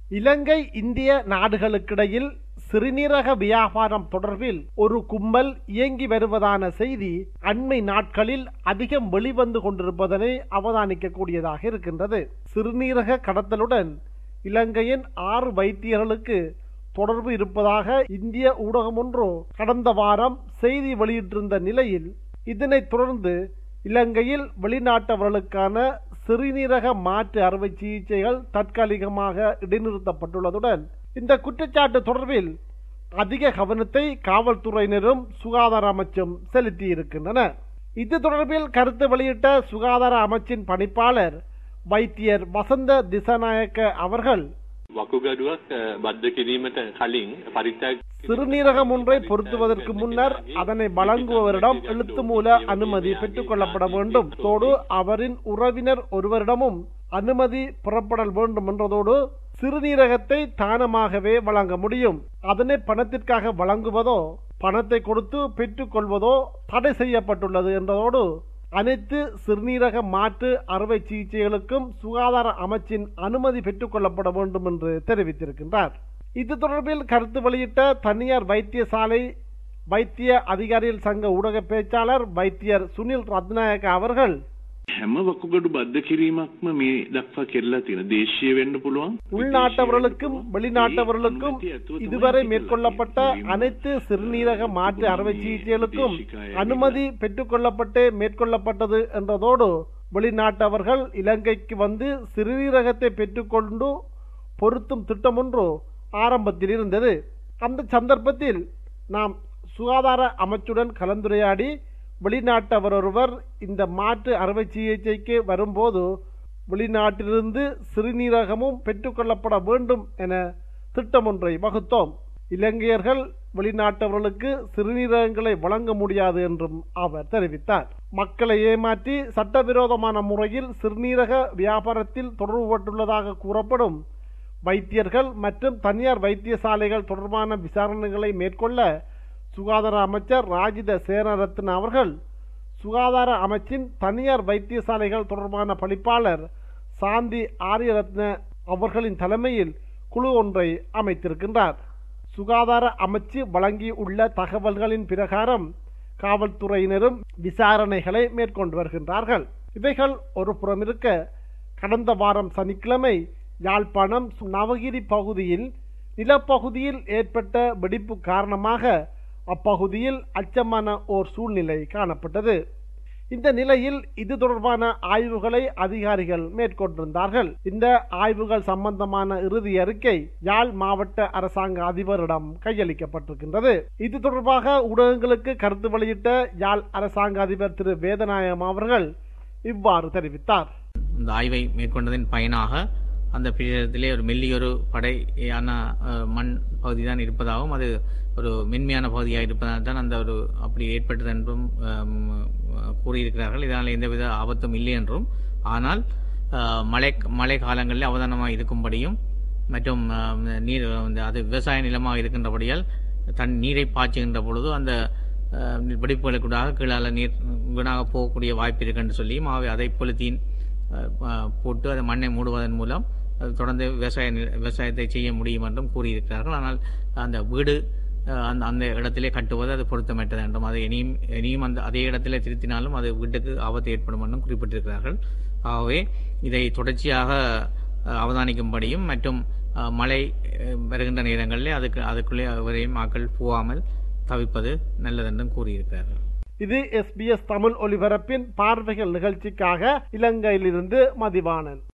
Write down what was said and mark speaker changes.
Speaker 1: இலங்கை இந்திய நாடுகளுக்கிடையில் சிறுநீரக வியாபாரம் தொடர்பில் ஒரு கும்பல் இயங்கி வருவதான செய்தி அண்மை நாட்களில் அதிகம் வெளிவந்து கொண்டிருப்பதனை அவதானிக்கக்கூடியதாக இருக்கின்றது சிறுநீரக கடத்தலுடன் இலங்கையின் ஆறு வைத்தியர்களுக்கு தொடர்பு இருப்பதாக இந்திய ஊடகம் ஒன்று கடந்த வாரம் செய்தி வெளியிட்டிருந்த நிலையில் இதனைத் தொடர்ந்து இலங்கையில் வெளிநாட்டவர்களுக்கான சிறுநீரக மாற்று அறுவை சிகிச்சைகள் தற்காலிகமாக இடைநிறுத்தப்பட்டுள்ளதுடன் இந்த குற்றச்சாட்டு தொடர்பில் அதிக கவனத்தை காவல்துறையினரும் சுகாதார அமைச்சும் செலுத்தியிருக்கின்றன இது தொடர்பில் கருத்து வெளியிட்ட சுகாதார அமைச்சின் பணிப்பாளர் வைத்தியர் வசந்த திசாநாயக்க அவர்கள்
Speaker 2: වකුගඩුවක් බද්ධ කිරීමට කලින් පරිත්‍යාග
Speaker 1: சிறுநீரகம் ஒன்றை பொருத்துவதற்கு முன்னர் அதனை வழங்குபவரிடம் எழுத்து மூல அனுமதி பெற்றுக் கொள்ளப்பட வேண்டும் தோடு அவரின் உறவினர் ஒருவரிடமும் அனுமதி புறப்படல் வேண்டும் என்றதோடு சிறுநீரகத்தை தானமாகவே வழங்க முடியும் அதனை பணத்திற்காக வழங்குவதோ பணத்தை கொடுத்து பெற்றுக் கொள்வதோ தடை செய்யப்பட்டுள்ளது என்றதோடு அனைத்து சிறுநீரக மாற்று அறுவை சிகிச்சைகளுக்கும் சுகாதார அமைச்சின் அனுமதி பெற்றுக் கொள்ளப்பட வேண்டும் என்று தெரிவித்திருக்கின்றார் இது தொடர்பில் கருத்து வெளியிட்ட தனியார் வைத்தியசாலை வைத்திய அதிகாரிகள் சங்க ஊடக பேச்சாளர் வைத்தியர் சுனில் ரத்நாயக்க அவர்கள்
Speaker 3: හැම වකුගඩු බද්ධ කිරීමක්ම මේ දක්වා කෙරලා තියෙන දේශීය වෙන්න පුළුවන්
Speaker 1: உள்நாட்டவர்களுக்கும் வெளிநாட்டவர்களுக்கும் இதுவரை மேற்கொள்ளப்பட்ட அனைத்து சிறுநீரக மாற்று அறுவை சிகிச்சைகளுக்கும் அனுமதி பெற்றுக்கொள்ளப்பட்டு மேற்கொள்ளப்பட்டது என்றதோடு வெளிநாட்டவர்கள் இலங்கைக்கு வந்து சிறுநீரகத்தை பெற்றுக்கொண்டு பொருத்தும் திட்டம் ஒன்று ஆரம்பத்தில் இருந்தது அந்த சந்தர்ப்பத்தில் நாம் சுகாதார அமைச்சுடன் கலந்துரையாடி வெளிநாட்டவர் ஒருவர் இந்த மாற்று அறுவை சிகிச்சைக்கு வரும்போது வெளிநாட்டிலிருந்து சிறுநீரகமும் பெற்றுக்கொள்ளப்பட வேண்டும் என திட்டம் ஒன்றை வகுத்தோம் இலங்கையர்கள் வெளிநாட்டவர்களுக்கு சிறுநீரகங்களை வழங்க முடியாது என்றும் அவர் தெரிவித்தார் மக்களை ஏமாற்றி சட்டவிரோதமான முறையில் சிறுநீரக வியாபாரத்தில் தொடர்புபட்டுள்ளதாக கூறப்படும் வைத்தியர்கள் மற்றும் தனியார் வைத்தியசாலைகள் தொடர்பான விசாரணைகளை மேற்கொள்ள சுகாதார அமைச்சர் ராஜித சேனரத்ன அவர்கள் சுகாதார அமைச்சின் தனியார் வைத்தியசாலைகள் தொடர்பான பணிப்பாளர் சாந்தி ஆரியரத்ன அவர்களின் தலைமையில் குழு ஒன்றை அமைத்திருக்கின்றார் சுகாதார அமைச்சு வழங்கியுள்ள தகவல்களின் பிரகாரம் காவல்துறையினரும் விசாரணைகளை மேற்கொண்டு வருகின்றார்கள் இவைகள் ஒரு புறம் இருக்க கடந்த வாரம் சனிக்கிழமை யாழ்ப்பாணம் நவகிரி பகுதியில் நிலப்பகுதியில் ஏற்பட்ட வெடிப்பு காரணமாக அப்பகுதியில் அச்சமான ஓர் சூழ்நிலை காணப்பட்டது இந்த நிலையில் இது தொடர்பான ஆய்வுகளை அதிகாரிகள் மேற்கொண்டிருந்தார்கள் இந்த ஆய்வுகள் சம்பந்தமான இறுதி அறிக்கை யாழ் மாவட்ட அரசாங்க அதிபரிடம் கையளிக்கப்பட்டிருக்கின்றது இது தொடர்பாக ஊடகங்களுக்கு கருத்து வெளியிட்ட யாழ் அரசாங்க அதிபர் திரு வேதநாயகம் அவர்கள் இவ்வாறு தெரிவித்தார்
Speaker 4: இந்த ஆய்வை மேற்கொண்டதின் பயனாக அந்த பிரதேசத்திலே ஒரு மெல்லியொரு படையான அஹ், மண் பகுதி தான் இருப்பதாகவும் அது ஒரு மென்மையான பகுதியாக இருப்பதால் தான் அந்த ஒரு அப்படி ஏற்பட்டது என்றும் அம், கூறியிருக்கிறார்கள் இதனால் எந்தவித ஆபத்தும் இல்லை என்றும் ஆனால் அஹ், மழை மழை காலங்களில் அவதானமாக இருக்கும்படியும் மற்றும் அஹ், நீர் வந்து அது விவசாய நிலமாக இருக்கின்றபடியால் தன் நீரை பாய்ச்சுகின்ற பொழுது அந்த அஹ், வெடிப்புகளுக்கூடாக கீழால நீர் வீணாக போகக்கூடிய வாய்ப்பு இருக்குன்னு சொல்லியும் ஆகவே அதை பொலித்தீன் அஹ், அஹ், போட்டு அதை மண்ணை மூடுவதன் மூலம் அது தொடர்ந்து விவசாய நில- விவசாயத்தை செய்ய முடியும் என்றும் கூறியிருக்கிறார்கள் ஆனால் அந்த வீடு அஹ், அந்த அந்த இடத்திலே கட்டுவது அது பொருத்தமற்றது என்றும் அதை இனியும் இனியும் அந்த அதே இடத்திலே திருத்தினாலும் அது வீட்டுக்கு ஆபத்து ஏற்படும் என்றும் குறிப்பிட்டிருக்கிறார்கள் ஆகவே இதை தொடர்ச்சியாக அஹ், அவதானிக்கும்படியும் மற்றும் அஹ், மழை அஹ், வருகின்ற நேரங்களிலே அதுக்கு அதுக்குள்ளே வரையும் மக்கள் போகாமல் தவிர்ப்பது நல்லதென்றும் கூறியிருக்கிறார்கள்
Speaker 1: இது எஸ்பிஎஸ் தமிழ் ஒலிபரப்பின் பார்வைகள் நிகழ்ச்சிக்காக இலங்கையிலிருந்து மதிவாணன்